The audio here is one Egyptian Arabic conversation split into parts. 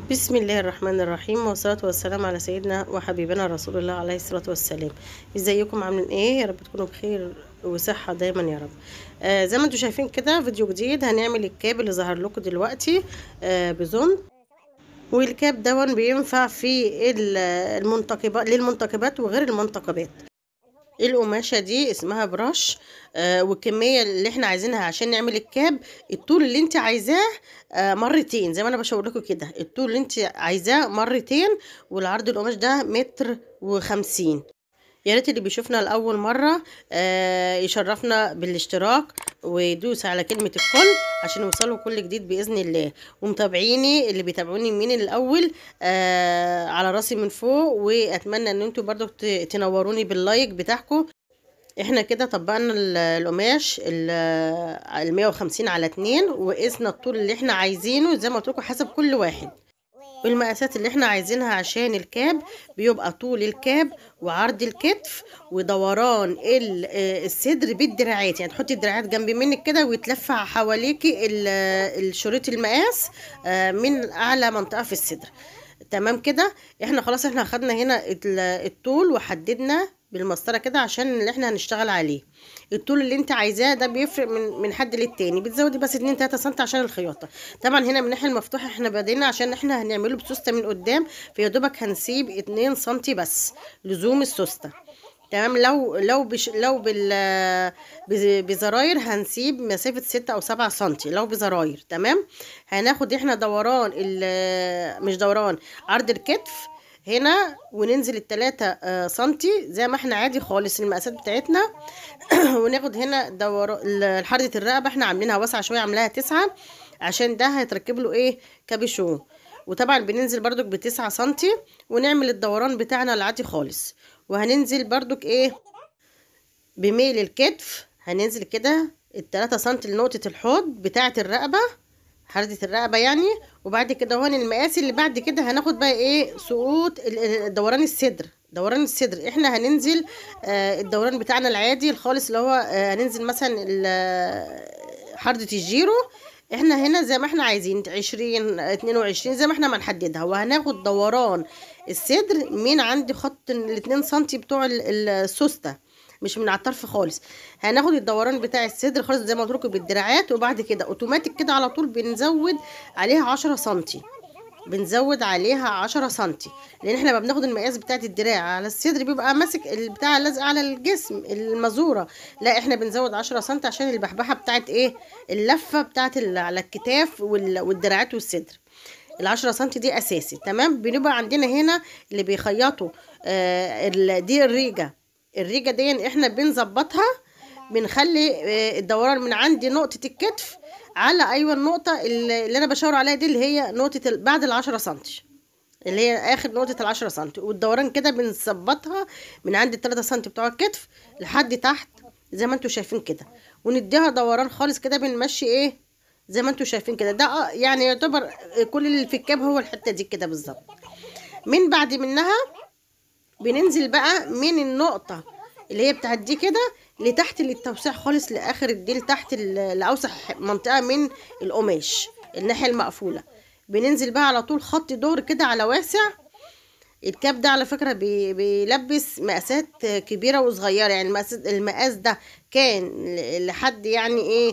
بسم الله الرحمن الرحيم والصلاة والسلام على سيدنا وحبيبنا رسول الله عليه الصلاة والسلام ازيكم عاملين ايه يا رب تكونوا بخير وصحة دايما يا رب آه زي ما انتم شايفين كده فيديو جديد هنعمل الكاب اللي ظهر لكم دلوقتي آه بزون والكاب دون بينفع في ال- المنتقبات للمنتقبات وغير المنتقبات القماشة دي اسمها براش آه والكمية اللي احنا عايزينها عشان نعمل الكاب الطول اللي انت عايزاه آه مرتين زي ما انا بشاور لكم كده الطول اللي انت عايزاه مرتين والعرض القماش ده متر وخمسين يا ريت اللي بيشوفنا لاول مره آه يشرفنا بالاشتراك ويدوس على كلمه الكل عشان يوصلوا كل جديد باذن الله ومتابعيني اللي بيتابعوني من الاول آه على راسي من فوق واتمنى ان انتوا برضو ت- تنوروني باللايك بتاعكم احنا كده طبقنا ال- القماش ال 150 على 2 وقسنا الطول اللي احنا عايزينه زي ما قلت لكم حسب كل واحد والمقاسات اللي احنا عايزينها عشان الكاب بيبقى طول الكاب وعرض الكتف ودوران ال- آه، الصدر بالدراعات يعني تحطي الدراعات جنب منك كده ويتلف حواليكي ال- آه، الشريط المقاس آه، من اعلى منطقه في الصدر تمام كده احنا خلاص احنا خدنا هنا ال- الطول وحددنا بالمسطره كده عشان اللي احنا هنشتغل عليه الطول اللي انت عايزاه ده بيفرق من من حد للتاني بتزودي بس 2 3 سم عشان الخياطه طبعا هنا من الناحيه المفتوحه احنا بدينا عشان احنا هنعمله بسوسته من قدام فيا دوبك هنسيب 2 سم بس لزوم السوسته تمام لو لو بش لو بال بز- بزراير هنسيب مسافة ستة أو سبعة سنتي لو بزراير تمام هناخد احنا دوران ال- مش دوران عرض الكتف هنا وننزل التلاتة آه، سنتي زي ما احنا عادي خالص المقاسات بتاعتنا وناخد هنا دور ال- حردة الرقبة احنا عاملينها واسعة شوية عاملاها تسعة عشان ده هيتركب له ايه كابيشون وطبعا بننزل بردك بتسعة سنتي ونعمل الدوران بتاعنا العادي خالص وهننزل بردك ايه بميل الكتف هننزل كده التلاتة سنتي لنقطة الحوض بتاعة الرقبة حردة الرقبة يعني وبعد كده هون المقاس اللي بعد كده هناخد بقى ايه سقوط ال- ال- دوران الصدر دوران الصدر احنا هننزل آه الدوران بتاعنا العادي الخالص اللي هو آه هننزل مثلا ال- آه، حردة الجيرو احنا هنا زي ما احنا عايزين عشرين اتنين وعشرين زي ما احنا ما نحددها وهناخد دوران الصدر من عند خط الاتنين سنتي بتوع ال- ال- السوستة مش من على الطرف خالص هناخد الدوران بتاع الصدر خالص زي ما قلت لكم بالدراعات وبعد كده اوتوماتيك كده على طول بنزود عليها عشرة سنتي بنزود عليها عشرة سنتي لان احنا لما بناخد المقاس بتاعت الدراع على الصدر بيبقى ماسك البتاع لازق على الجسم المزوره لا احنا بنزود عشرة سنتي عشان البحبحه بتاعت ايه اللفه بتاعت ال- على الكتاف وال- والدراعات والصدر العشرة سنتي دي اساسي تمام بنبقى عندنا هنا اللي بيخيطوا آه ال- دي الريجه الريجه دي احنا بنظبطها بنخلي آه، الدوران من عند نقطه الكتف على ايوه النقطه اللي اللي انا بشاور عليها دي اللي هي نقطه ال- بعد العشرة سنتي اللي هي اخر نقطه العشرة سنتي والدوران كده بنظبطها من عند التلاتة سنتي بتوع الكتف لحد تحت زي ما انتوا شايفين كده ونديها دوران خالص كده بنمشي ايه زي ما انتوا شايفين كده ده آه، يعني يعتبر كل اللي في الكاب هو الحته دي كده بالظبط من بعد منها بننزل بقى من النقطة اللي هي بتاعت دي كده لتحت للتوسيع خالص لآخر الديل تحت ال- لأوسع منطقة من القماش الناحية المقفولة بننزل بقى على طول خط دور كده على واسع الكاب ده على فكرة بي- بيلبس مقاسات كبيرة وصغيرة يعني المقاس, المقاس ده كان ل- لحد يعني ايه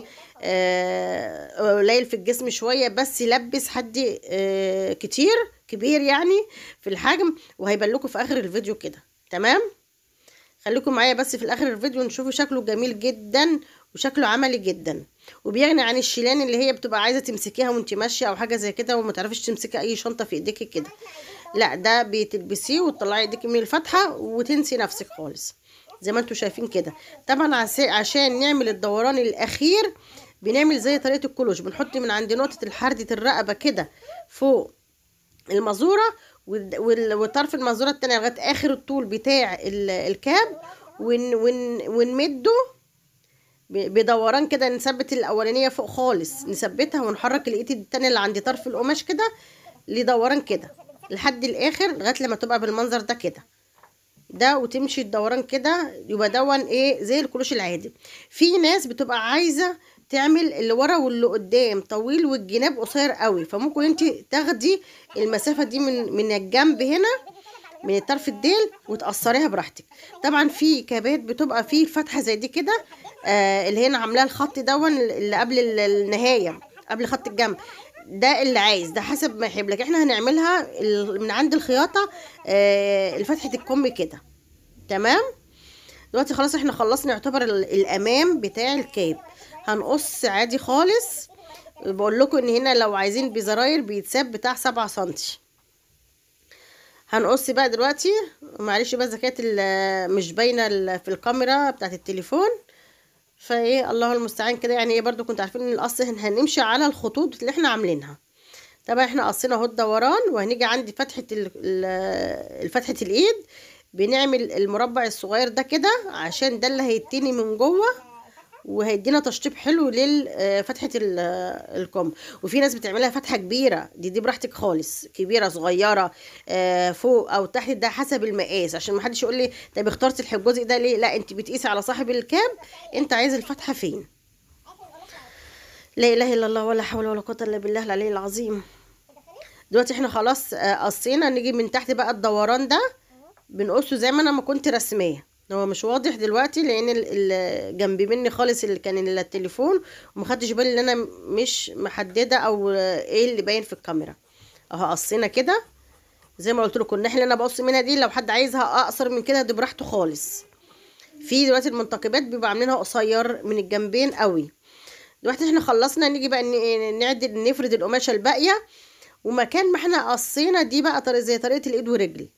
آه، قليل في الجسم شوية بس يلبس حد آه، كتير كبير يعني في الحجم وهيبان لكم في اخر الفيديو كده تمام خليكم معايا بس في الاخر الفيديو نشوفوا شكله جميل جدا وشكله عملي جدا وبيغني عن الشيلان اللي هي بتبقى عايزه تمسكيها وانت ماشيه او حاجه زي كده وما تعرفيش تمسكي اي شنطه في ايديكي كده لا ده بتلبسيه وتطلعي ايديكي من الفتحه وتنسي نفسك خالص زي ما انتوا شايفين كده طبعا عس- عشان نعمل الدوران الاخير بنعمل زي طريقه الكلوش بنحط من عند نقطه الحردة الرقبه كده فوق المازوره والد- وال- وطرف المازوره التانية لغايه اخر الطول بتاع ال- الكاب ون ون ونمده ب- بدوران كده نثبت الاولانيه فوق خالص نثبتها ونحرك الايد التانية اللي عند طرف القماش كده لدوران كده لحد الاخر لغايه لما تبقى بالمنظر ده كده ده وتمشي الدوران كده يبقى دون ايه زي الكروش العادي في ناس بتبقى عايزه تعمل اللي ورا واللي قدام طويل والجناب قصير قوي فممكن انت تاخدي المسافه دي من من الجنب هنا من الطرف الديل وتقصريها براحتك طبعا في كابات بتبقى فيه فتحه زي دي كده آه اللي هنا عاملاها الخط دون اللي قبل ال- النهايه قبل خط الجنب ده اللي عايز ده حسب ما يحب لك احنا هنعملها ال- من عند الخياطه آه لفتحه الكم كده تمام دلوقتي خلاص احنا خلصنا يعتبر ال- الامام بتاع الكاب هنقص عادي خالص بقول لكم ان هنا لو عايزين بزراير بيتساب بتاع سبعة سنتي هنقص بقى دلوقتي معلش بقى زكاة ال- مش باينه ال- في الكاميرا بتاعت التليفون فايه الله المستعان كده يعني ايه برضو كنت عارفين ان القص هن- هنمشي على الخطوط اللي احنا عاملينها طبعا احنا قصينا اهو الدوران وهنيجي عند فتحة ال- ال- فتحة الايد بنعمل المربع الصغير ده كده عشان ده اللي هيتني من جوه وهيدينا تشطيب حلو لفتحة الكم وفي ناس بتعملها فتحة كبيرة دي دي براحتك خالص كبيرة صغيرة آه، فوق او تحت ده حسب المقاس عشان ما حدش يقول لي طب اخترت الجزء ده ليه لا انت بتقيسي على صاحب الكاب انت عايز الفتحة فين لا اله الا الله ولا حول ولا قوة الا بالله العلي العظيم دلوقتي احنا خلاص آه، قصينا نيجي من تحت بقى الدوران ده بنقصه زي ما انا ما كنت رسماه هو مش واضح دلوقتي لان ال- ال- جنب مني خالص اللي كان ال- التليفون وما خدتش بالي ان انا مش محدده او آه، ايه اللي باين في الكاميرا اهو قصينا كده زي ما قلت لكم الناحيه اللي انا بقص منها دي لو حد عايزها اقصر من كده دي براحته خالص في دلوقتي المنتقبات بيبقى عاملينها قصير من الجنبين قوي دلوقتي احنا خلصنا نيجي بقى ن- نعدل نفرد القماشه الباقيه ومكان ما احنا قصينا دي بقى طريقه زي طريقه الايد ورجل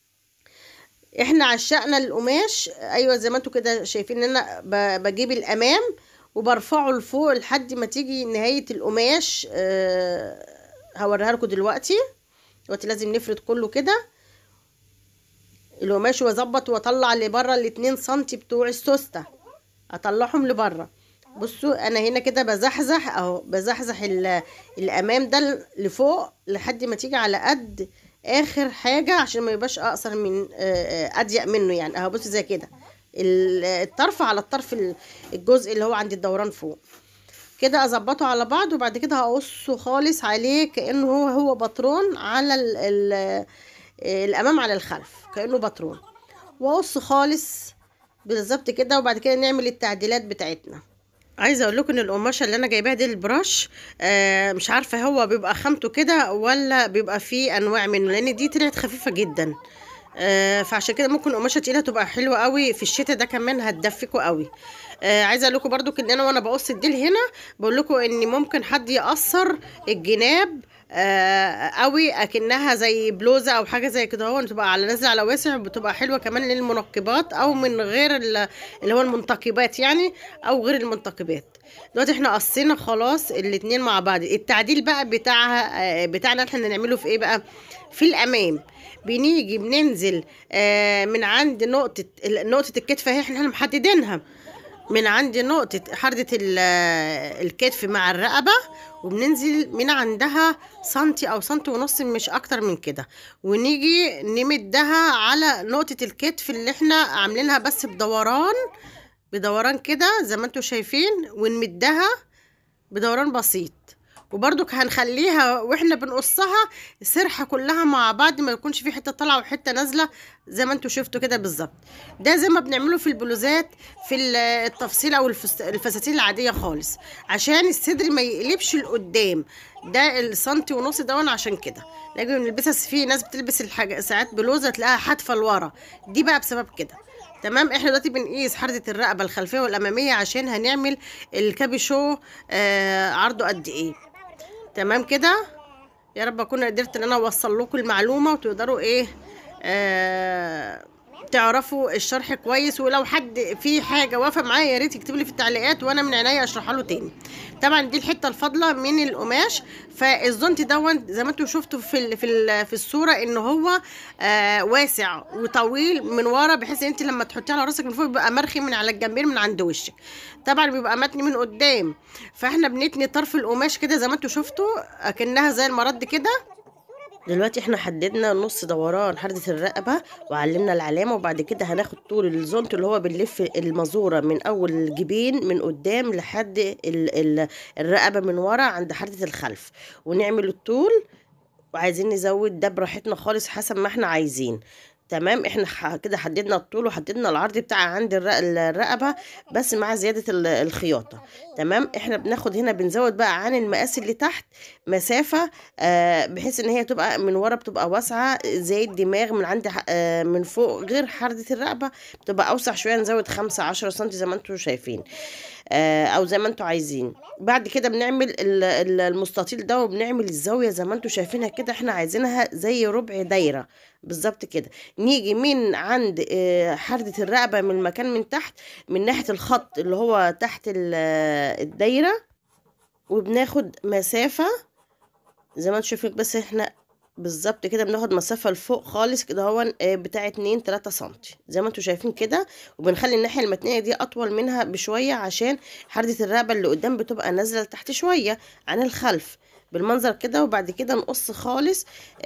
احنا عشقنا القماش ايوه زي ما انتوا كده شايفين ان انا ب- بجيب الامام وبرفعه لفوق لحد ما تيجي نهايه القماش اه هوريها لكم دلوقتي دلوقتي لازم نفرد كله كده القماش واظبط واطلع لبره الاتنين سنتي بتوع السوسته اطلعهم لبره بصوا انا هنا كده بزحزح اهو بزحزح ال- الامام ده لفوق لحد ما تيجي على قد اخر حاجه عشان ما يبقاش اقصر من آه، آه، اضيق منه يعني اهو بصوا زي كده ال- الطرف على الطرف ال- الجزء اللي هو عند الدوران فوق كده اظبطه على بعض وبعد كده هقصه خالص عليه كانه هو هو بطرون على ال ال الامام على الخلف كانه بطرون واقص خالص بالظبط كده وبعد كده نعمل التعديلات بتاعتنا عايزه اقول لكم ان القماشه اللي انا جايباها دي البراش آه مش عارفه هو بيبقى خامته كده ولا بيبقى فيه انواع منه لان دي طلعت خفيفه جدا آه فعشان كده ممكن قماشه تقيله تبقى حلوه قوي في الشتاء ده كمان هتدفكوا قوي آه عايزه اقول لكم برضو ان انا وانا بقص الديل هنا بقول لكم ان ممكن حد يقصر الجناب آه قوي اكنها زي بلوزه او حاجه زي كده هو بتبقى على نازله على واسع بتبقى حلوه كمان للمنقبات او من غير ال- اللي هو المنتقبات يعني او غير المنتقبات دلوقتي احنا قصينا خلاص الاتنين مع بعض التعديل بقى بتاعها آه، بتاعنا احنا نعمله في ايه بقى في الامام بنيجي بننزل آه، من عند نقطه ال- نقطه الكتف اهي احنا محددينها من عند نقطة حردة ال- الكتف مع الرقبة وبننزل من عندها سنتي أو سنتي ونص مش أكتر من كده ونيجي نمدها على نقطة الكتف اللي احنا عاملينها بس بدوران بدوران كده زي ما انتوا شايفين ونمدها بدوران بسيط وبرضك هنخليها واحنا بنقصها سرحه كلها مع بعض ما يكونش في حته طالعه وحته نازله زي ما انتوا شفتوا كده بالظبط ده زي ما بنعمله في البلوزات في ال- التفصيل او الفس- الفساتين العاديه خالص عشان الصدر ما يقلبش لقدام ده السنتي ونص دون عشان كده لكن بنلبسها في ناس بتلبس الحاجه ساعات بلوزه تلاقيها حادفه لورا دي بقى بسبب كده تمام احنا دلوقتي بنقيس حردة الرقبة الخلفية والأمامية عشان هنعمل الكابيشو آه عرضه قد ايه تمام كده يا رب اكون قدرت ان انا اوصل لكم المعلومة وتقدروا ايه آه تعرفوا الشرح كويس ولو حد في حاجه واقفه معايا يا ريت يكتب لي في التعليقات وانا من عينيا اشرحها له تاني طبعا دي الحته الفاضله من القماش فالزونت دون زي ما انتم شفتوا في ال في ال في الصوره ان هو آه واسع وطويل من ورا بحيث ان انت لما تحطيه على راسك من فوق بيبقى مرخي من على الجنبين من عند وشك طبعا بيبقى متني من قدام فاحنا بنتني طرف القماش كده زي ما انتم شفتوا اكنها زي المرد كده دلوقتي احنا حددنا نص دوران حردة الرقبة وعلمنا العلامة وبعد كده هناخد طول الزونت اللي هو بنلف المزورة من أول الجبين من قدام لحد ال ال الرقبة من ورا عند حردة الخلف ونعمل الطول وعايزين نزود ده براحتنا خالص حسب ما احنا عايزين تمام احنا ح- كده حددنا الطول وحددنا العرض بتاع عند الر- الرقبة بس مع زيادة ال- الخياطة تمام احنا بناخد هنا بنزود بقى عن المقاس اللي تحت مسافة آه بحيث ان هي تبقى من ورا بتبقى واسعة زي الدماغ من عند ح- آه من فوق غير حردة الرقبة بتبقى اوسع شوية نزود خمسة عشرة سنتي زي ما انتم شايفين آه او زي ما انتم عايزين بعد كده بنعمل ال- ال- المستطيل ده وبنعمل الزاوية زي ما انتم شايفينها كده احنا عايزينها زي ربع دايرة بالظبط كده نيجي من عند آه، حردة الرقبة من المكان من تحت من ناحية الخط اللي هو تحت ال- آه، الدايرة وبناخد مسافة زي ما انتم شايفين بس احنا بالظبط كده بناخد مسافة لفوق خالص كده هو آه، بتاع اتنين تلاتة سنتي زي ما انتم شايفين كده وبنخلي الناحية المتنية دي أطول منها بشوية عشان حردة الرقبة اللي قدام بتبقى نازلة لتحت شوية عن الخلف بالمنظر كده وبعد كده نقص خالص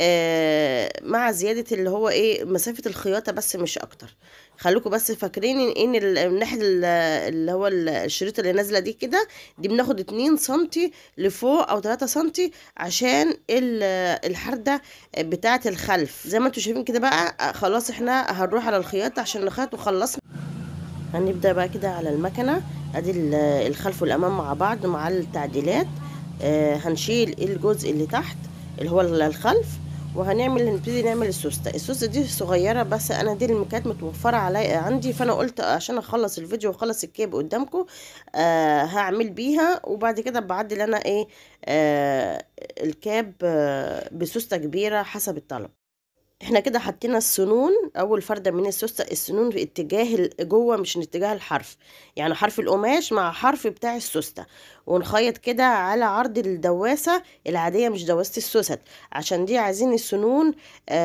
آه مع زيادة اللي هو ايه مسافة الخياطة بس مش أكتر خلوكوا بس فاكرين ان إن ال- من ناحية ال- اللي هو ال- الشريط اللي نازلة دي كده دي بناخد اتنين سنتي لفوق أو تلاتة سنتي عشان ال- الحردة بتاعة الخلف زي ما انتوا شايفين كده بقى آه، خلاص احنا هنروح على الخياطة عشان نخيط وخلصنا هنبدأ بقى كده على المكنة ادي ال- الخلف والامام مع بعض مع التعديلات آه هنشيل الجزء اللي تحت اللي هو ال- الخلف وهنعمل نبتدي نعمل السوستة السوستة دي صغيرة بس انا دي اللي كانت متوفرة علي عندي فانا قلت عشان اخلص الفيديو واخلص الكيب قدامكم آه هعمل بيها وبعد كده بعدل انا ايه آه الكاب آه بسوستة كبيرة حسب الطلب احنا كده حطينا السنون اول فرده من السوسته السنون في اتجاه ال- جوه مش من اتجاه الحرف يعني حرف القماش مع حرف بتاع السوسته ونخيط كده على عرض الدواسه العاديه مش دواسه السوست عشان دي عايزين السنون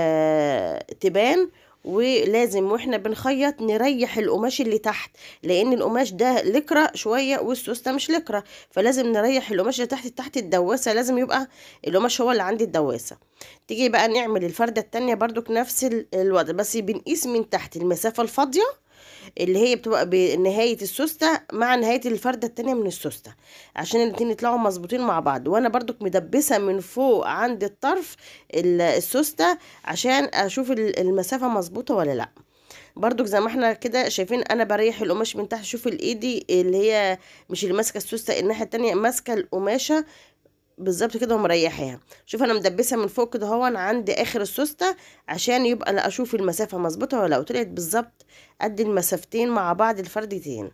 آه تبان ولازم واحنا بنخيط نريح القماش اللي تحت لان القماش ده لكرة شويه والسوسته مش لكرة فلازم نريح القماش اللي تحت تحت الدواسه لازم يبقى القماش هو اللي عند الدواسه تيجي بقى نعمل الفردة التانية برضك نفس ال- الوضع بس بنقيس من تحت المسافة الفاضية اللي هي بتبقى بنهاية السوستة مع نهاية الفردة التانية من السوستة عشان الاتنين يطلعوا مظبوطين مع بعض وانا برضك مدبسة من فوق عند الطرف ال- السوستة عشان اشوف ال- المسافة مظبوطة ولا لا برضك زي ما احنا كده شايفين انا بريح القماش من تحت شوف الايدي اللي هي مش اللي ماسكه السوسته الناحيه التانية ماسكه القماشه بالظبط كده ومريحاها شوف انا مدبسه من فوق كده هو انا عند اخر السوسته عشان يبقى لا اشوف المسافه مظبوطه ولا لا وطلعت بالظبط قد المسافتين مع بعض الفردتين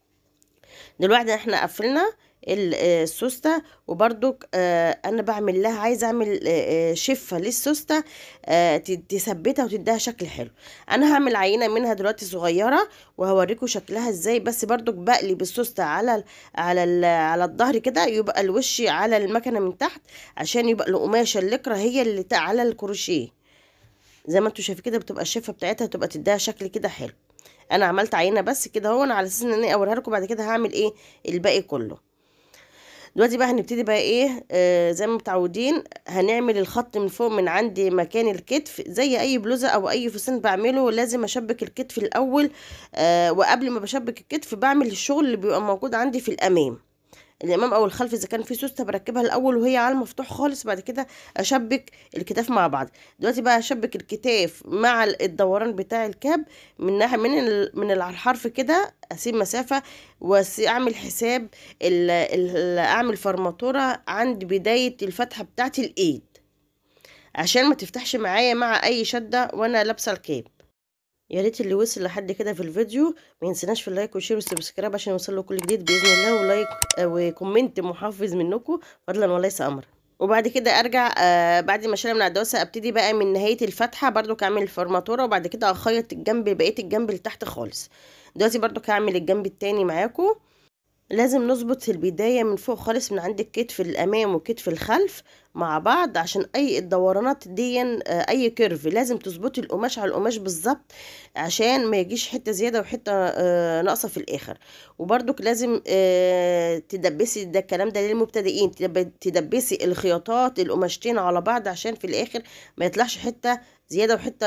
دلوقتي احنا قفلنا ال- آه، السوستة وبرضك آه، انا بعمل لها عايزه اعمل آه، آه، شفه للسوستة آه، ت- تثبتها وتديها شكل حلو انا هعمل عينه منها دلوقتي صغيره وهوريكم شكلها ازاي بس برضك بقلب السوستة على ال على ال على الظهر كده يبقى الوش على المكنه من تحت عشان يبقى القماشه اللكرة هي اللي تا- على الكروشيه زي ما انتوا شايفين كده بتبقى الشفه بتاعتها تبقى تديها شكل كده حلو انا عملت عينه بس كده هو على اساس ان انا اوريها لكم بعد كده هعمل ايه الباقي كله دلوقتي بقى هنبتدي بقى ايه آه زي ما متعودين هنعمل الخط من فوق من عند مكان الكتف زي اي بلوزه او اي فستان بعمله لازم اشبك الكتف الاول آه وقبل ما بشبك الكتف بعمل الشغل اللي بيبقى موجود عندي في الامام الامام او الخلف اذا كان في سوسته بركبها الاول وهي على المفتوح خالص بعد كده اشبك الكتاف مع بعض دلوقتي بقى اشبك الكتاف مع الدوران بتاع الكاب من ناحيه من ال- من الحرف كده اسيب مسافه واعمل حساب ال ال اعمل فرماتوره عند بدايه الفتحه بتاعه الايد عشان ما تفتحش معايا مع اي شده وانا لابسه الكاب يا ريت اللي وصل لحد كده في الفيديو ما ينسناش في اللايك والشير والسبسكرايب عشان يوصله كل جديد باذن الله ولايك آه، وكومنت محفز منكم فضلا وليس امرا وبعد كده ارجع آه بعد ما اشيلها من على الدواسه ابتدي بقى من نهايه الفتحه برضو اعمل الفرماتوره وبعد كده اخيط الجنب بقيه الجنب اللي تحت خالص دلوقتي برضو هعمل الجنب التاني معاكم لازم نظبط البداية من فوق خالص من عند الكتف الأمام وكتف الخلف مع بعض عشان أي الدورانات دي آه، أي كيرف لازم تظبطي القماش على القماش بالظبط عشان ما يجيش حتة زيادة وحتة آه، ناقصة في الآخر وبرضك لازم آه، تدبسي ده الكلام ده للمبتدئين تدب- تدبسي الخياطات القماشتين على بعض عشان في الآخر ما يطلعش حتة زيادة وحتة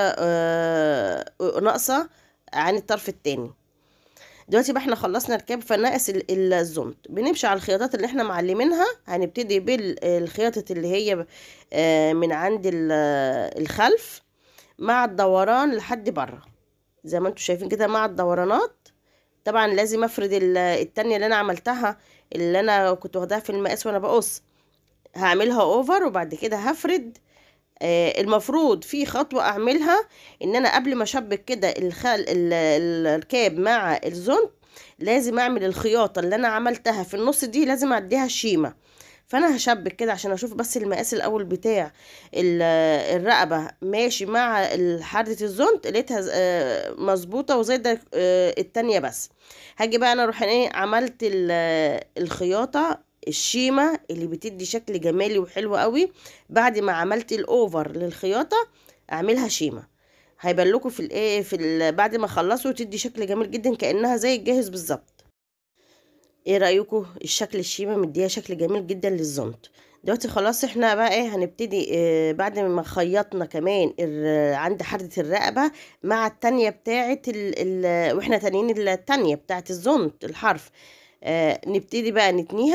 ناقصة عن الطرف التاني دلوقتي بقى احنا خلصنا الكاب فناقص ال- الزنط بنمشي على الخياطات اللي احنا معلمينها هنبتدي بالخياطة اللي هي آه، من عند ال- الخلف مع الدوران لحد بره زي ما انتم شايفين كده مع الدورانات طبعا لازم افرد ال- التانية اللي انا عملتها اللي انا كنت واخداها في المقاس وانا بقص هعملها اوفر وبعد كده هفرد آه، المفروض في خطوة اعملها ان انا قبل ما اشبك كده الخل ال- ال- الكاب مع الزنط لازم اعمل الخياطة اللي انا عملتها في النص دي لازم اعديها شيمة فانا هشبك كده عشان اشوف بس المقاس الاول بتاع ال- الرقبة ماشي مع حردة الزنط لقيتها آه، مظبوطة وزايدة آه، التانية بس هاجي بقى انا اروح ايه عملت ال- الخياطة الشيمة اللي بتدي شكل جمالي وحلو قوي بعد ما عملت الاوفر للخياطة اعملها شيمة هيبان لكم في الايه في ال- بعد ما اخلصوا تدي شكل جميل جدا كانها زي الجاهز بالظبط ايه رايكم الشكل الشيمة مديها شكل جميل جدا للزنط دلوقتي خلاص احنا بقى ايه هنبتدي اه بعد ما خيطنا كمان ال- عند حردة الرقبة مع التانية بتاعة ال ال واحنا تانيين التانية بتاعة الزنط الحرف اه نبتدي بقى نتنيها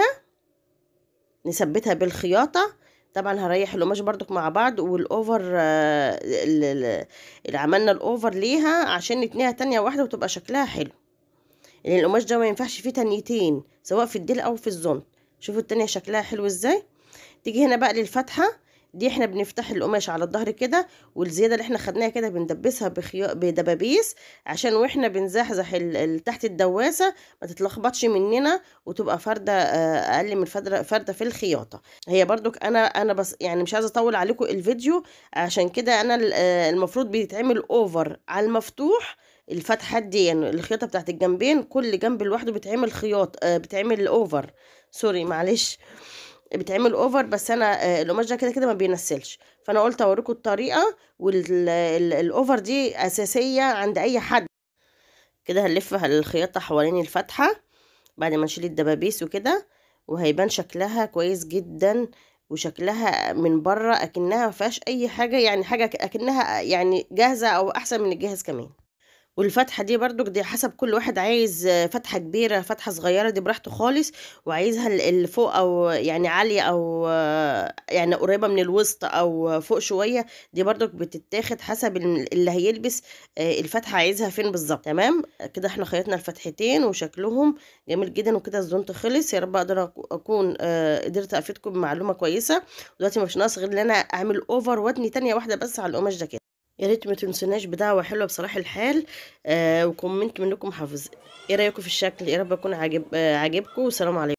نثبتها بالخياطة طبعا هريح القماش برضك مع بعض والاوفر آه، ال- ال- اللي عملنا الاوفر ليها عشان نتنيها تانية واحدة وتبقى شكلها حلو لان القماش ده ما ينفعش فيه تنيتين سواء في الديل او في الزنط شوفوا التانية شكلها حلو ازاي تيجي هنا بقى للفتحة دي احنا بنفتح القماش على الظهر كده والزيادة اللي احنا خدناها كده بندبسها بخيا... بدبابيس عشان واحنا بنزحزح ال... ال- تحت الدواسة ما تتلخبطش مننا وتبقى فردة آه، اقل من فردة فردة في الخياطة هي برضك انا انا بس يعني مش عايزة اطول عليكم الفيديو عشان كده انا ال- آه، المفروض بيتعمل اوفر على المفتوح الفتحات دي يعني الخياطة بتاعت الجنبين كل جنب لوحده بيتعمل خياط آه، بيتعمل اوفر سوري معلش بتعمل اوفر بس انا آه، القماش ده كده كده ما بينسلش فانا قلت اوريكم الطريقه والاوفر دي اساسيه عند اي حد كده هنلف الخياطه حوالين الفتحه بعد ما نشيل الدبابيس وكده وهيبان شكلها كويس جدا وشكلها من بره اكنها ما فيهاش اي حاجه يعني حاجه اكنها يعني جاهزه او احسن من الجاهز كمان والفتحة دي برضو دي حسب كل واحد عايز آه، فتحة كبيرة فتحة صغيرة دي براحته خالص وعايزها ال- اللي فوق او يعني عالية او آه، يعني قريبة من الوسط او فوق شوية دي برضو بتتاخد حسب ال- اللي هيلبس آه، الفتحة عايزها فين بالظبط تمام كده احنا خيطنا الفتحتين وشكلهم جميل جدا وكده الزنط خلص يا رب اقدر أكو- اكون آه، قدرت افيدكم بمعلومة كويسة دلوقتي مش ناقص غير ان انا اعمل اوفر واتني تانية واحدة بس على القماش ده كده يا ريت ما تنسوناش بدعوة حلوة بصلاح الحال آه وكومنت منكم حافظ ايه رأيكم في الشكل يا رب يكون عاجب آه عاجبكم والسلام عليكم